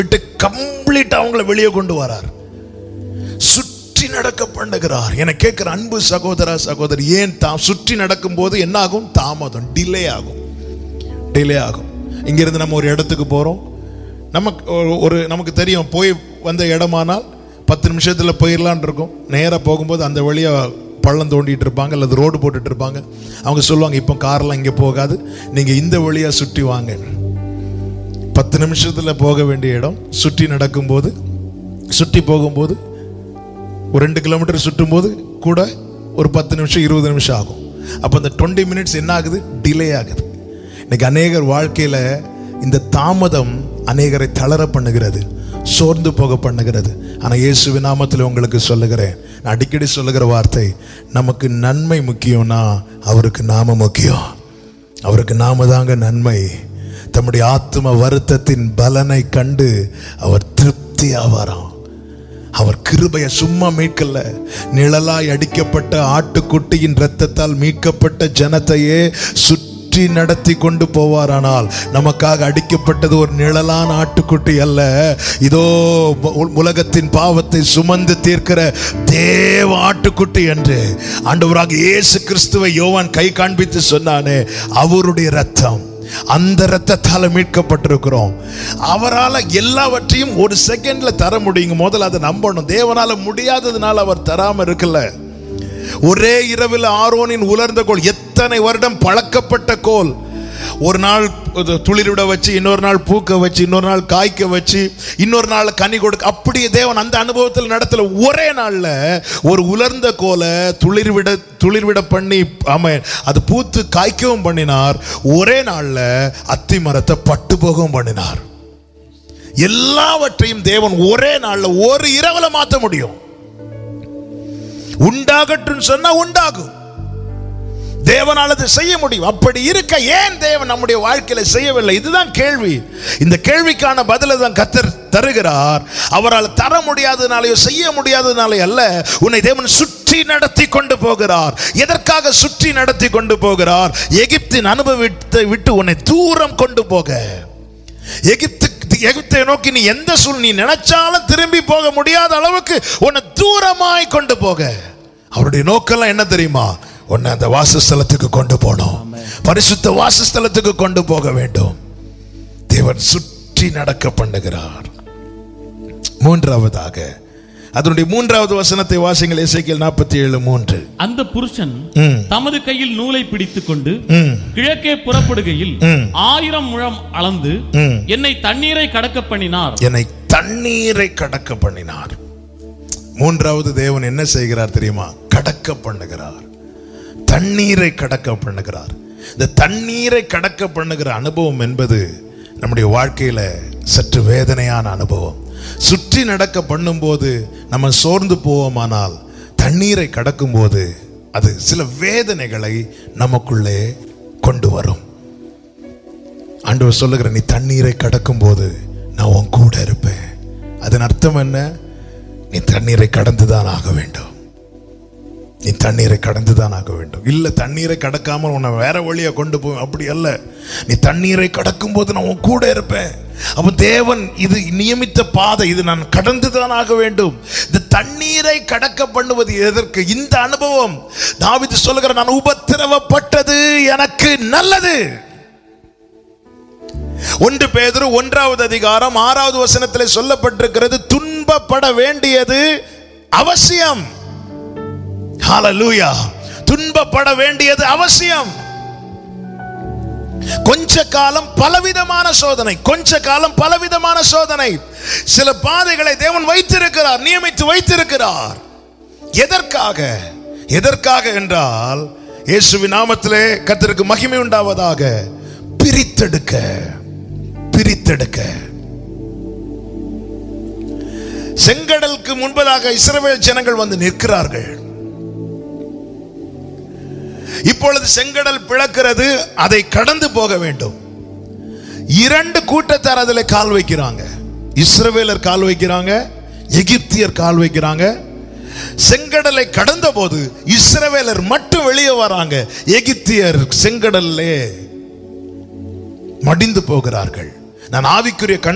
விட்டு கம்ப்ளீட்டா அவங்கள வெளியே கொண்டு வரார் சுற்றி நடக்க பண்ணுகிறார் என கேட்கிற அன்பு சகோதர சகோதரி ஏன் தாம் சுற்றி நடக்கும் போது என்ன ஆகும் தாமதம் டிலே ஆகும் டிலே ஆகும் இங்கிருந்து நம்ம ஒரு இடத்துக்கு போறோம் நமக்கு ஒரு- ஒரு நமக்கு தெரியும் போய் வந்த இடமானால் பத்து நிமிஷத்தில் போயிடலான் இருக்கும் நேராக போகும்போது அந்த வழியா பள்ளம் தோண்டிட்டு இருப்பாங்க அல்லது ரோடு போட்டுட்டு இருப்பாங்க அவங்க சொல்லுவாங்க இப்போ கார்லாம் இங்கே போகாது நீங்கள் இந்த வழியாக சுற்றி வாங்க பத்து நிமிஷத்தில் போக வேண்டிய இடம் சுற்றி நடக்கும்போது சுற்றி போகும்போது ஒரு ரெண்டு கிலோமீட்டர் சுற்றும் போது கூட ஒரு பத்து நிமிஷம் இருபது நிமிஷம் ஆகும் அப்போ இந்த டுவெண்ட்டி மினிட்ஸ் என்ன ஆகுது டிலே ஆகுது இன்னைக்கு அநேகர் வாழ்க்கையில இந்த தாமதம் அநேகரை தளர பண்ணுகிறது சோர்ந்து போக பண்ணுகிறது ஆனால் இயேசு நாமத்தில் உங்களுக்கு சொல்லுகிறேன் நான் அடிக்கடி சொல்லுகிற வார்த்தை நமக்கு நன்மை முக்கியம்னா அவருக்கு நாம முக்கியம் அவருக்கு நாம தாங்க நன்மை தம்முடைய ஆத்ம வருத்தத்தின் பலனை கண்டு அவர் திருப்தி ஆவாராம் அவர் கிருபைய சும்மா மீட்கல நிழலாய் அடிக்கப்பட்ட ஆட்டுக்குட்டியின் இரத்தத்தால் மீட்கப்பட்ட ஜனத்தையே சுற்றி நடத்தி கொண்டு போவாரானால் நமக்காக அடிக்கப்பட்டது ஒரு நிழலான ஆட்டுக்குட்டி அல்ல இதோ உ- உலகத்தின் பாவத்தை சுமந்து தீர்க்கிற தேவ ஆட்டுக்குட்டி என்று ஆண்டவராக இயேசு கிறிஸ்துவை யோவான் கை காண்பித்து சொன்னானே அவருடைய ரத்தம் அந்த ரத்தத்தால மீட்கப்பட்டிருக்கிறோம் அவரால எல்லாவற்றையும் ஒரு செகண்ட்ல தர முடியுங்க முதல்ல அதை நம்பணும் தேவனால முடியாததுனால அவர் தராம இருக்கல ஒரே இரவில் ஆரோனின் உலர்ந்த கோல் எத்தனை வருடம் பழக்கப்பட்ட கோல் ஒரு நாள் இது துளிர்விட வச்சு இன்னொரு நாள் பூக்க வச்சு இன்னொரு நாள் காய்க்க வச்சு இன்னொரு நாள் கனி கொடுக்க அப்படியே தேவன் அந்த அனுபவத்தில் நடத்தல ஒரே நாள்ல ஒரு உலர்ந்த கோலை துளிர்விட துளிர்விட பண்ணி ஆமா அது பூத்து காய்க்கவும் பண்ணினார் ஒரே நாள்ல அத்தி மரத்தை பட்டு போகவும் பண்ணினார் எல்லாவற்றையும் தேவன் ஒரே நாள்ல ஒரு இரவுல மாத்த முடியும் உண்டாகட்டும் சொன்னா உண்டாகும் தேவனால் அதை செய்ய முடியும் அப்படி இருக்க ஏன் தேவன் நம்முடைய வாழ்க்கையில செய்யவில்லை இதுதான் கேள்வி இந்த கேள்விக்கான பதிலை தான் கத்தர் தருகிறார் அவரால் தர முடியாததுனாலயோ செய்ய முடியாததுனாலே அல்ல உன்னை தேவன் சுற்றி நடத்தி கொண்டு போகிறார் எதற்காக சுற்றி நடத்தி கொண்டு போகிறார் எகிப்தின் அனுபவத்தை விட்டு உன்னை தூரம் கொண்டு போக எகிப்து எகிப்தை நோக்கி நீ எந்த சூழ் நீ நினைச்சாலும் திரும்பி போக முடியாத அளவுக்கு உன்னை தூரமாய் கொண்டு போக அவருடைய நோக்கம்லாம் என்ன தெரியுமா உன்னை அந்த வாசஸ்தலத்துக்கு கொண்டு போனோம் பரிசுத்த வாசஸ்தலத்துக்கு கொண்டு போக வேண்டும் தேவன் சுற்றி நடக்க பண்ணுகிறார் மூன்றாவதாக அதனுடைய மூன்றாவது வசனத்தை வாசிங்கள் இசைக்கியல் நாற்பத்தி ஏழு மூன்று அந்த புருஷன் ம். தமது கையில் நூலை பிடித்துக் கொண்டு ம். கிழக்கே புறப்படுகையில் ம். ஆயிரம் முழம் அளந்து ம். என்னை தண்ணீரை கடக்க பண்ணினார் என்னை தண்ணீரை கடக்க பண்ணினார் மூன்றாவது தேவன் என்ன செய்கிறார் தெரியுமா கடக்க பண்ணுகிறார் தண்ணீரை கடக்க பண்ணுகிறார் இந்த தண்ணீரை கடக்க பண்ணுகிற அனுபவம் என்பது நம்முடைய வாழ்க்கையில சற்று வேதனையான அனுபவம் சுற்றி நடக்க பண்ணும்போது நம்ம சோர்ந்து போவோமானால் தண்ணீரை கடக்கும்போது அது சில வேதனைகளை நமக்குள்ளே கொண்டு வரும் ஆண்டவர் சொல்லுகிற நீ தண்ணீரை கடக்கும் போது நான் உன் கூட இருப்பேன் அதன் அர்த்தம் என்ன நீ தண்ணீரை கடந்துதான் ஆக வேண்டும் நீ தண்ணீரை கடந்துதான் ஆக வேண்டும் இல்ல தண்ணீரை கடக்காமல் உன்னை வேற வழியா கொண்டு போவேன் அப்படி அல்ல நீ தண்ணீரை கடக்கும் போது நான் உன் கூட இருப்பேன் அப்ப தேவன் இது நியமித்த பாதை இது நான் கடந்துதான் ஆக வேண்டும் இந்த தண்ணீரை கடக்க பண்ணுவது எதற்கு இந்த அனுபவம் தாவிது சொல்லுகிற நான் உபத்திரவப்பட்டது எனக்கு நல்லது ஒன்று பேதுரு ஒன்றாவது அதிகாரம் ஆறாவது வசனத்தில் சொல்லப்பட்டிருக்கிறது துன்பப்பட வேண்டியது அவசியம் ஹalleluya துன்பப்பட வேண்டியது அவசியம் கொஞ்ச காலம் பலவிதமான சோதனை கொஞ்ச காலம் பலவிதமான சோதனை சில பாதைகளை தேவன் வைத்திருக்கிறார் நியமித்து வைத்திருக்கிறார் எதற்காக எதற்காக என்றால் இயேசுவின் நாமத்திலே கர்த்தருக்கு மகிமை உண்டாவதாக பிரித்தெடுக்க பிரித்தெடுக்க செங்கடலுக்கு முன்பதாக இஸ்ரவேல் ஜனங்கள் வந்து நிற்கிறார்கள் இப்பொழுது செங்கடல் பிளக்கிறது அதை கடந்து போக வேண்டும் இரண்டு கூட்டத்தார் அதில் கால் வைக்கிறாங்க இஸ்ரவேலர் கால் வைக்கிறாங்க எகிப்தியர் கால் வைக்கிறாங்க செங்கடலை கடந்த போது இஸ்ரவேலர் மட்டும் வெளியே வராங்க எகிப்தியர் செங்கடல்லே மடிந்து போகிறார்கள் நான் ஆவிக்குரிய கண்